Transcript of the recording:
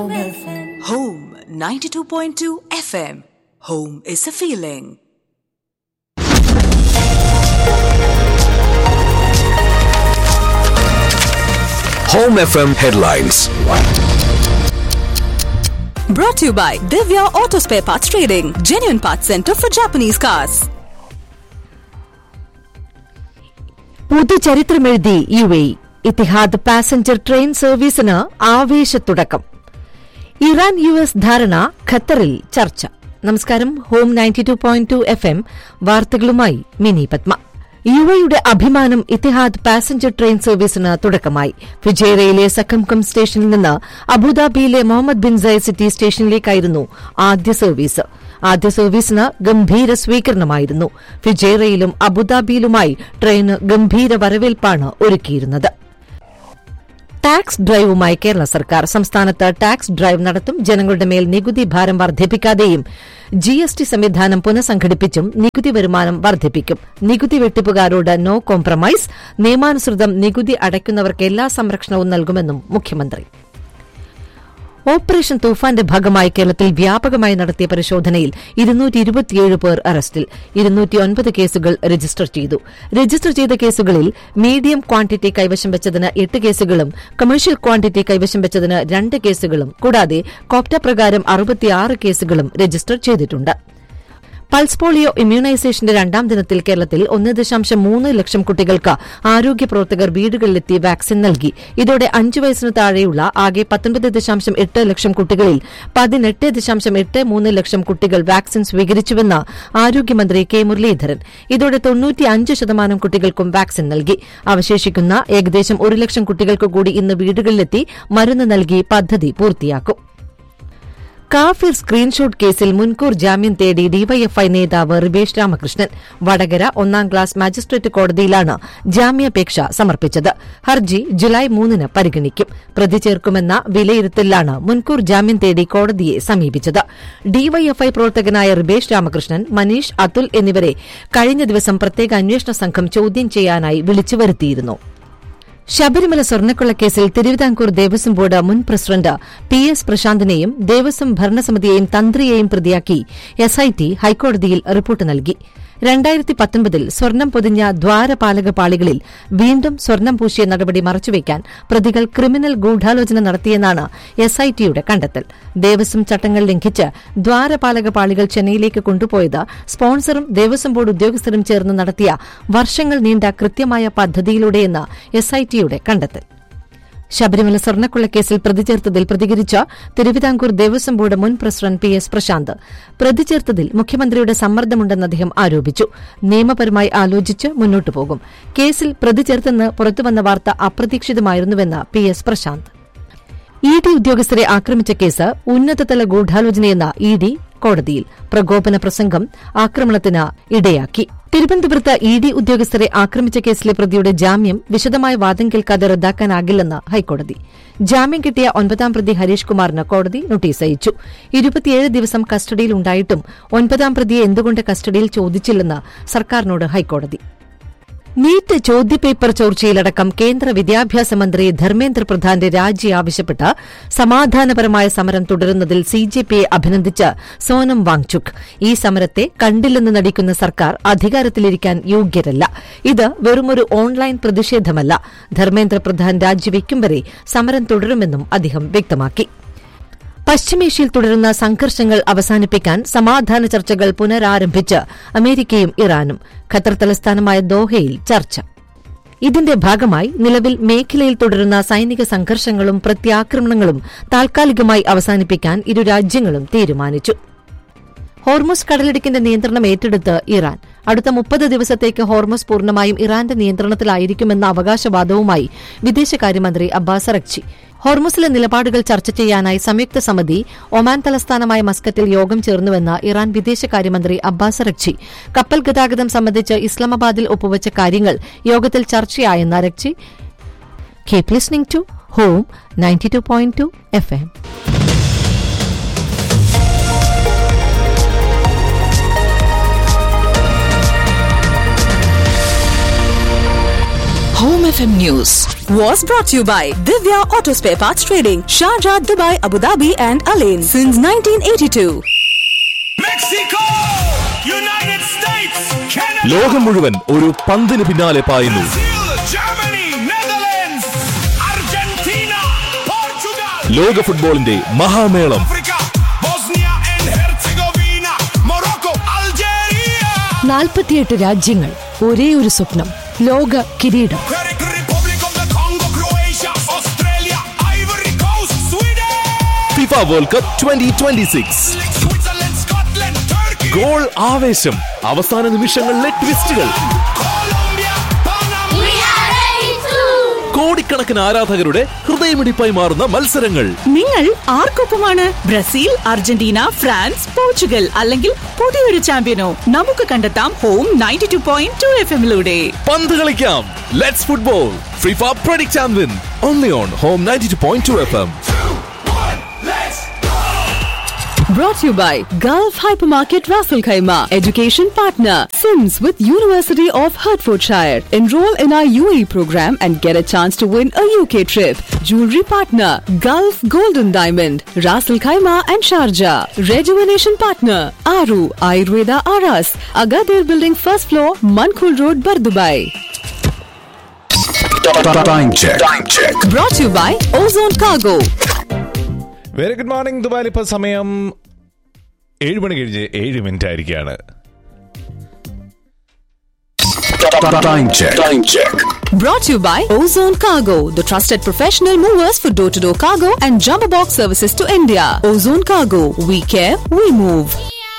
Home 92.2 FM. Home is a feeling. Home FM headlines. Brought to you by Divya Auto Spare Parts Trading, genuine parts center for Japanese cars. പുതുചരിത്രമെഴുതി U A Etihad passenger train സർവീസിന് ആവേശത്തുടക്കം Iran U S ധാരണ ഖത്തറിൽ ചർച്ച നമസ്കാരം home ninety two point two F M വാർത്തകളുമായി Mini Padma U എയുടെ അഭിമാനം ഇത്തിഹാദ് പാസഞ്ചർ ട്രെയിൻ സർവീസിന് തുടക്കമായി ഫിജേറയിലെ സക്കംകം സ്റ്റേഷനിൽ നിന്ന് അബുദാബിയിലെ മുഹമ്മദ് ബിൻ സയദ് സിറ്റി സ്റ്റേഷനിലേക്കായിരുന്നു ആദ്യ സർവീസ് ആദ്യ സർവീസിന് ഗംഭീര സ്വീകരണമായിരുന്നു ഫിജേറയിലും അബുദാബിയിലുമായി ട്രെയിന് ഗംഭീര വരവേൽപ്പാണ് ഒരുക്കിയിരുന്നത് ടാക്സ് ഡ്രൈവുമായി കേരള സർക്കാർ സംസ്ഥാനത്ത് ടാക്സ് ഡ്രൈവ് നടത്തും ജനങ്ങളുടെ മേൽ നികുതി ഭാരം വർദ്ധിപ്പിക്കാതെയും ജി എസ് ടി സംവിധാനം പുനഃസംഘടിപ്പിച്ചും നികുതി വരുമാനം വർദ്ധിപ്പിക്കും നികുതി വെട്ടിപ്പുകാരോട് നോ കോംപ്രമൈസ് നിയമാനുസൃതം നികുതി അടയ്ക്കുന്നവർക്ക് എല്ലാ സംരക്ഷണവും നൽകുമെന്നും മുഖ്യമന്ത്രി ഓപ്പറേഷൻ തൂഫാന്റെ ഭാഗമായി കേരളത്തിൽ വ്യാപകമായി നടത്തിയ പരിശോധനയിൽ ഇരുന്നൂറ്റി ഇരുപത്തിയേഴ് പേർ അറസ്റ്റിൽ ഇരുന്നൂറ്റിയൊൻപത് കേസുകൾ രജിസ്റ്റർ ചെയ്തു രജിസ്റ്റർ ചെയ്ത കേസുകളിൽ മീഡിയം ക്വാണ്ടിറ്റി കൈവശം വെച്ചതിന് എട്ട് കേസുകളും കമേഴ്ഷ്യൽ ക്വാണ്ടിറ്റി കൈവശം വെച്ചതിന് രണ്ട് കേസുകളും കൂടാതെ കോപ്റ്റ പ്രകാരം അറുപത്തിയാറ് കേസുകളും രജിസ്റ്റർ ചെയ്തിട്ടുണ്ട് പൾസ് പോളിയോ ഇമ്മ്യൂണൈസേഷന്റെ രണ്ടാം ദിനത്തിൽ കേരളത്തിൽ ഒന്ന് ദശാംശം മൂന്ന് ലക്ഷം കുട്ടികൾക്ക് ആരോഗ്യ പ്രവർത്തകർ വീടുകളിലെത്തി വാക്സിൻ നൽകി ഇതോടെ അഞ്ചു വയസ്സിന് താഴെയുള്ള ആകെ പത്തൊൻപത് ദശാംശം എട്ട് ലക്ഷം കുട്ടികളിൽ പതിനെട്ട് ദശാംശം എട്ട് മൂന്ന് ലക്ഷം കുട്ടികൾ വാക്സിൻ സ്വീകരിച്ചുവെന്ന് ആരോഗ്യമന്ത്രി കെ മുരളീധരൻ ഇതോടെ തൊണ്ണൂറ്റിയഞ്ച് ശതമാനം കുട്ടികൾക്കും വാക്സിൻ നൽകി അവശേഷിക്കുന്ന ഏകദേശം ഒരു ലക്ഷം കുട്ടികൾക്ക് കൂടി ഇന്ന് വീടുകളിലെത്തി മരുന്ന് നൽകി പദ്ധതി പൂർത്തിയാക്കും കാഫിർ സ്ക്രീൻഷോട്ട് കേസിൽ മുൻകൂർ ജാമ്യം തേടി ഡിവൈഎഫ്ഐ നേതാവ് റിബേഷ് രാമകൃഷ്ണൻ വടകര ഒന്നാം ക്ലാസ് മാജിസ്ട്രേറ്റ് കോടതിയിലാണ് ജാമ്യാപേക്ഷ സമർപ്പിച്ചത് ഹർജി ജൂലൈ മൂന്നിന് പരിഗണിക്കും പ്രതി ചേർക്കുമെന്ന വിലയിരുത്തലിലാണ് മുൻകൂർ ജാമ്യം തേടി കോടതിയെ സമീപിച്ചത് ഡിവൈഎഫ്ഐ പ്രവർത്തകനായ റിബേഷ് രാമകൃഷ്ണൻ മനീഷ് അതുൽ എന്നിവരെ കഴിഞ്ഞ ദിവസം പ്രത്യേക അന്വേഷണ സംഘം ചോദ്യം ചെയ്യാനായി വിളിച്ചു വരുത്തിയിരുന്നു ശബരിമല സ്വർണ്ണക്കൊള്ളക്കേസിൽ തിരുവിതാംകൂർ ദേവസ്വം ബോർഡ് മുൻ പ്രസിഡന്റ് പി എസ് പ്രശാന്തിനെയും ദേവസ്വം ഭരണസമിതിയെയും തന്ത്രിയെയും പ്രതിയാക്കി എസ്ഐടി ഹൈക്കോടതിയിൽ റിപ്പോർട്ട് നൽകി രണ്ടായിരത്തി പത്തൊൻപതിൽ സ്വർണം പൊതിഞ്ഞ ദ്വാരപാലക പാളികളിൽ വീണ്ടും സ്വർണം പൂശിയ നടപടി മറച്ചുവെക്കാൻ പ്രതികൾ ക്രിമിനൽ ഗൂഢാലോചന നടത്തിയെന്നാണ് എസ്ഐടിയുടെ കണ്ടെത്തൽ ദേവസ്വം ചട്ടങ്ങൾ ലംഘിച്ച് ദ്വാരപാലക പാളികൾ ചെന്നൈയിലേക്ക് കൊണ്ടുപോയത് സ്പോൺസറും ദേവസ്വം ബോർഡ് ഉദ്യോഗസ്ഥരും ചേർന്ന് നടത്തിയ വർഷങ്ങൾ നീണ്ട കൃത്യമായ പദ്ധതിയിലൂടെയെന്ന് എസ്ഐടിയുടെ കണ്ടെത്തൽ ശബരിമല സ്വർണ്ണക്കൊള്ളക്കേസിൽ പ്രതി ചേർത്തതിൽ പ്രതികരിച്ച തിരുവിതാംകൂർ ദേവസ്വം ബോർഡ് മുൻ പ്രസിഡന്റ് പി എസ് പ്രശാന്ത് പ്രതി ചേർത്തതിൽ മുഖ്യമന്ത്രിയുടെ സമ്മർദ്ദമുണ്ടെന്ന് അദ്ദേഹം ആരോപിച്ചു നിയമപരമായി ആലോചിച്ച് മുന്നോട്ടു പോകും കേസിൽ പ്രതി ചേർത്തെന്ന് പുറത്തുവന്ന വാർത്ത അപ്രതീക്ഷിതമായിരുന്നുവെന്ന് P S Prashant E D ഉദ്യോഗസ്ഥരെ ആക്രമിച്ച കേസ് ഉന്നതതല ഗൂഢാലോചനയെന്ന ഇ ഡി കോടതിയിൽ പ്രകോപന പ്രസംഗം ആക്രമണത്തിന് ഇടയാക്കി തിരുവനന്തപുരത്ത് ഇ ഡി ഉദ്യോഗസ്ഥരെ ആക്രമിച്ച കേസിലെ പ്രതിയുടെ ജാമ്യം വിശദമായ വാദം കേൾക്കാതെ റദ്ദാക്കാനാകില്ലെന്ന് ഹൈക്കോടതി ജാമ്യം കിട്ടിയ ഒൻപതാം പ്രതി ഹരീഷ് കുമാറിന് കോടതി നോട്ടീസ് അയച്ചു ഇരുപത്തിയേഴ് ദിവസം കസ്റ്റഡിയിലുണ്ടായിട്ടും ഒൻപതാം പ്രതിയെ എന്തുകൊണ്ട് കസ്റ്റഡിയിൽ ചോദിച്ചില്ലെന്ന് സർക്കാരിനോട് ഹൈക്കോടതി നീറ്റ് ചോദ്യപേപ്പർ ചോർച്ചയിലടക്കം കേന്ദ്ര വിദ്യാഭ്യാസ മന്ത്രി ധർമ്മേന്ദ്ര പ്രധാന്റെ രാജി ആവശ്യപ്പെട്ട് സമാധാനപരമായ സമരം തുടരുന്നതിൽ സിജെപിയെ അഭിനന്ദിച്ച് സോനം വാങ്ചുക് ഈ സമരത്തെ കണ്ടില്ലെന്ന് നടിക്കുന്ന സർക്കാർ അധികാരത്തിലിരിക്കാൻ യോഗ്യരല്ല ഇത് വെറുമൊരു ഓൺലൈൻ പ്രതിഷേധമല്ല ധർമ്മേന്ദ്ര പ്രധാൻ രാജിവെക്കും വരെ സമരം തുടരുമെന്നും അദ്ദേഹം വ്യക്തമാക്കി പശ്ചിമേഷ്യയിൽ തുടരുന്ന സംഘർഷങ്ങൾ അവസാനിപ്പിക്കാൻ സമാധാന ചർച്ചകൾ പുനരാരംഭിച്ച് അമേരിക്കയും ഇറാനും ഖത്തർ തലസ്ഥാനമായ ദോഹയിൽ ചർച്ച ഇതിന്റെ ഭാഗമായി നിലവിൽ മേഖലയിൽ തുടരുന്ന സൈനിക സംഘർഷങ്ങളും പ്രത്യാക്രമണങ്ങളും താൽക്കാലികമായി അവസാനിപ്പിക്കാൻ ഇരു രാജ്യങ്ങളും തീരുമാനിച്ചു ഹോർമോസ് കടലിടുക്കിന്റെ നിയന്ത്രണം ഏറ്റെടുത്ത് ഇറാൻ അടുത്ത മുപ്പത് ദിവസത്തേക്ക് ഹോർമോസ് പൂർണ്ണമായും ഇറാന്റെ നിയന്ത്രണത്തിലായിരിക്കുമെന്ന അവകാശവാദവുമായി വിദേശകാര്യമന്ത്രി അബ്ബാസ് അറക്ചി ഹോർമസിലെ നിലപാടുകൾ ചർച്ച ചെയ്യാനായി സംയുക്ത സമിതി ഒമാൻ തലസ്ഥാനമായ മസ്കറ്റിൽ യോഗം ചേർന്നുവെന്ന് ഇറാൻ വിദേശകാര്യമന്ത്രി അബ്ബാസ് അറക്ചി കപ്പൽ ഗതാഗതം സംബന്ധിച്ച് ഇസ്ലാമാബാദിൽ ഒപ്പുവച്ച കാര്യങ്ങൾ യോഗത്തിൽ ചർച്ചയായെന്ന് Araghchi keep listening to home ninety two point two F M Home FM News was brought to you by Divya Auto Spare Parts Trading, Sharjah, Dubai, Abu Dhabi, and Alain since 1982. Mexico! United States! Canada! ലോകം മുഴുവൻ ഒരു പന്തിന് പിന്നാലെ പായുന്നു Brazil! Germany! Netherlands! Argentina! Portugal! ലോക ഫുട്ബോളിന്റെ മഹാമേളം Africa! Bosnia and Herzegovina! Morocco! Algeria! നാൽപ്പത്തിയെട്ട് രാജ്യങ്ങൾ ഒരേ ഒരു സ്വപ്നം ലോക കിരീടം Czech Republic of the Congo! Croatia! Australia! Ivory Coast! Sweden! FIFA world cup twenty twenty six Switzerland! Scotland! Turkey! Goal ആവേശം അവസാന നിമിഷങ്ങളിലെ ട്വിസ്റ്റുകൾ Colombia! Panama! കോടിക്കണക്കിന് ആരാധകരുടെ ഹൃദയമിടിപ്പായി മാറുന്ന മത്സരങ്ങൾ നിങ്ങൾ ആർക്കൊപ്പമാണ് ബ്രസീൽ അർജന്റീന ഫ്രാൻസ് പോർച്ചുഗൽ അല്ലെങ്കിൽ പുതിയൊരു ചാമ്പ്യനോ നമുക്ക് കണ്ടെത്താം home ninety two point two F എമ്മിലൂടെ പന്ത് കളിക്കാം let's football FIFA predict and win only on home ninety two point two F M Brought to you by Gulf Hypermarket Raffle Khaima, education partner, Sims with University of Hertfordshire. Enroll in our UAE program and get a chance to win a UK trip. Jewelry partner, Gulf Golden Diamond, Raffle Khaima and Sharjah. Rejuvenation partner, Aru Ayurveda Aras, Agadir Building first floor, Mankul Road, Bardubai. Time check. Time check. Brought to you by Ozone Cargo. Very good morning ദുബായിൽ ഇപ്പോൾ സമയം ഏഴ് മണി കഴിഞ്ഞ് ഏഴ് minute ആയിരിക്കുകയാണ് Time check. Time check. Brought to you by Ozone Cargo, the trusted professional movers for door to door cargo and jumbo box services to India. Ozone Cargo, we care, we move.